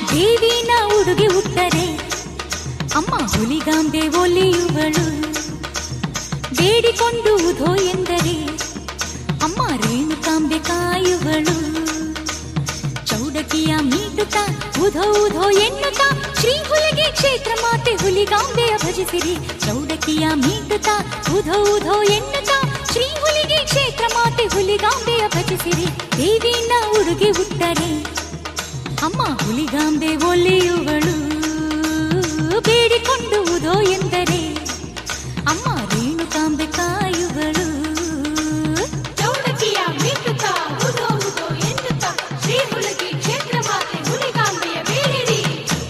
ದೇವಿನ ಉಡುಗೆ ಉಟ್ಟರೆ ಅಮ್ಮ ಹುಲಿಗಾಂಬೆ ಒಲಿಯುವಳು ಬೇಡಿಕೊಂಡು ಉಧೋ ಎಂದರೆ ಅಮ್ಮ ರೇಣುಕಾಂಬೆ ಕಾಯುವಳು ಚೌಡಕಿಯ ಮೀಟುತ್ತ ಉಧೋ ಉಧೋ ಎನ್ನುತ್ತ ಶ್ರೀ ಹುಲಿಗೆ ಕ್ಷೇತ್ರ ಮಾತೆ ಹುಲಿಗಾಂಬೆಯ ಭಜಿಸಿರಿ ಚೌಡಕಿಯ ಮೀಟುತ್ತ ಉಧೋ ಉಧೋ ಎನ್ನುತ್ತ ಶ್ರೀ ಹುಲಿಗೆ ಕ್ಷೇತ್ರ ಮಾತೆ ಹುಲಿಗಾಂಬೆಯ ಭಜಿಸಿರಿ ದೇವಿನ ಉಡುಗೆ ಉಟ್ಟರೆ ಅಮ್ಮ ಹುಲಿಗಾಂಬೆ ಒಲಿಯುವಳು ಬೇಡಿಕೊಂಡು ಉದೋ ಎಂದರೆ ಅಮ್ಮ ರೇಣುಕಾಂಬೆ ಕಾಯುವಳು ಚೌಡಕಿಯ ಮಿಟ್ಟುತ್ತ ಉದೋ ಉದೋ ಎನ್ನುತ್ತ ಶ್ರೀ ಹುಲಗಿ ಕ್ಷೇತ್ರ ಮಾತೆ ಹುಲಿಗಾಂಬೆಯ ಬೇಡಿರಿ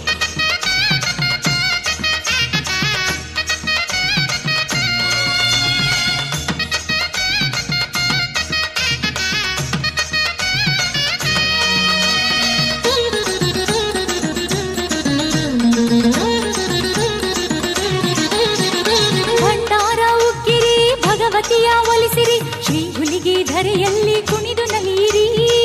ಭಂಡಾರ ಉಕ್ಕಿರಿ ಭಗವತಿಯ ಒಲಿಸಿರಿ ಶ್ರೀ ಹುಲಿಗೆ ಧರೆಯಲ್ಲಿ ಕುಣಿದು ನಲಿಯಿರಿ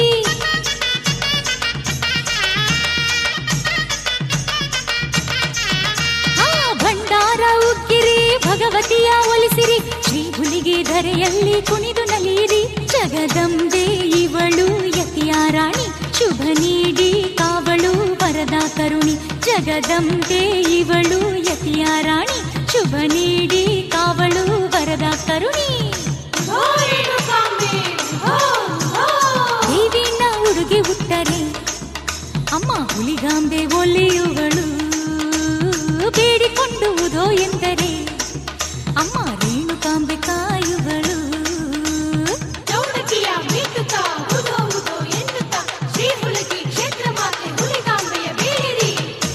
ಆ ಭಂಡಾರ ಉಕ್ಕಿರಿ ಭಗವತಿಯ ಒಲಿಸಿರಿ ಶ್ರೀ ಹುಲಿಗೆ ಧರೆಯಲ್ಲಿ ಕುಣಿದು ನಲಿಯಿರಿ ಜಗದಂಬೆ ಇವಳು ಯತಿಯ ರಾಣಿ ಶುಭ ನೀಡಿ ಕಾವಳು ವರದ ಕರುಣಿ ಜಗದಂಬೆ ಇವಳು ಯತಿಯ ರಾಣಿ ಶುಭ ನೀಡಿ ಕಾವಳು ವರದ ಕರುಣಿ ಓ ರೇಣುಕಾಂಬೆ ಓ ಓ ದೇವಿನ ಉಡುಗೆ ಉಟ್ಟರೆ ಅಮ್ಮ ಹುಲಿಗಾಂಬೆ ಒಲಿಯುವಳು ಬೇಡಿಕೊಂಡು ಉದೋ ಎಂದರೆ ಅಮ್ಮ ರೇಣುಕಾಂಬೆ ಕಾಯುವಳು ಚೌಡಕಿಯ ಮಿಟ್ಟುತ್ತ ಉದೋ ಉದೋ ಎನ್ನುತ್ತ ಶ್ರೀ ಹುಲಗಿ ಕ್ಷೇತ್ರ ಮಾತೆ ಹುಲಿಗಾಂಬೆಯ ಬೇಡಿರಿ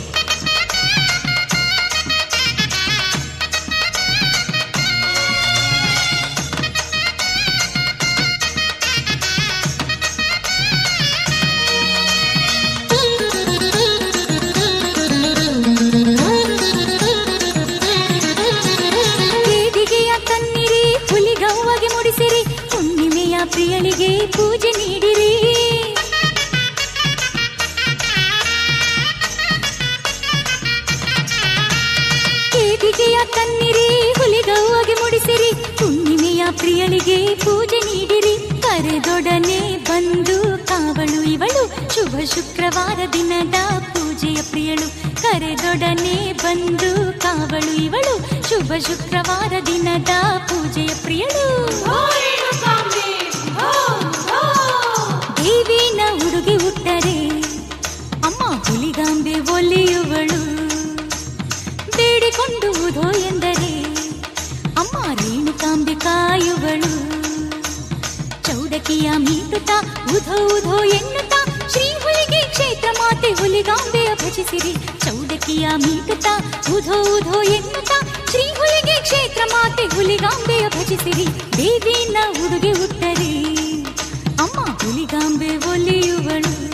ದೇವಿಗೆಯ ಕಣ್ಣಿರಿ ಹುಲಿಗವ್ವಗೆ ಮುಡಿಸಿರಿ ಹುಣ್ಣಿಮೆಯ ಪ್ರಿಯಳಿಗೆ ಪೂಜೆ ನೀಡಿರಿ ದೇವಿಗೆಯ ಕಣ್ಣಿರಿ ಹುಲಿಗವ್ವಗೆ ಮುಡಿಸಿರಿ ಹುಣ್ಣಿಮೆಯ ಪ್ರಿಯಳಿಗೆ ಪೂಜೆ ನೀಡಿರಿ ಕರೆದೊಡನೆ ಬಂದು ಕಾವಳು ಇವಳು ಶುಭ ಶುಕ್ರವಾರ ದಿನದ ಪೂಜೆಯ ಪ್ರಿಯಳು ಕರೆದೊಡನೆ ಬಂದು ಕಾವಳು ಇವಳು ಶುಭ ಶುಕ್ರವಾರ ದಿನದ ಪೂಜೆಯ ಪ್ರಿಯಳು ಓ ರೇಣುಕಾಂಬೆ ಓ ಓ ದೇವಿನ ಉಡುಗೆ ಉಟ್ಟರೆ ಅಮ್ಮ ಹುಲಿಗಾಂಬೆ ಒಲಿಯುವಳು ಬೇಡಿಕೊಂಡು ಉದೋ ಎಂದರೆ ಅಮ್ಮ ರೇಣುಕಾಂಬೆ ಕಾಯುವಳು ಚೌಡಕಿಯ ಮೀಟುತ್ತ ಉಧೋ ಉಧೋ ಎನ್ನುತ್ತ ಶ್ರೀ ಹುಲಿಗೆ ಕ್ಷೇತ್ರ ಮಾತೆ ಹುಲಿಗಾಂಬೆಯ ಭಜಿಸಿರಿ ಚೌಡಕಿಯ ಮೀಟುತ್ತ ಉಧೋ ಉಧೋ ಎನ್ನುತ್ತ ಶ್ರೀ ಹುಲಿಗೆ ಕ್ಷೇತ್ರ ಮಾತೆ ಹುಲಿಗಾಂಬೆಯ ಭಜಿಸಿರಿ ದೇವಿನ ಉಡುಗೆ ಉಟ್ಟರೆ ಅಮ್ಮ ಹುಲಿಗಾಂಬೆ ಒಲಿಯುವಳು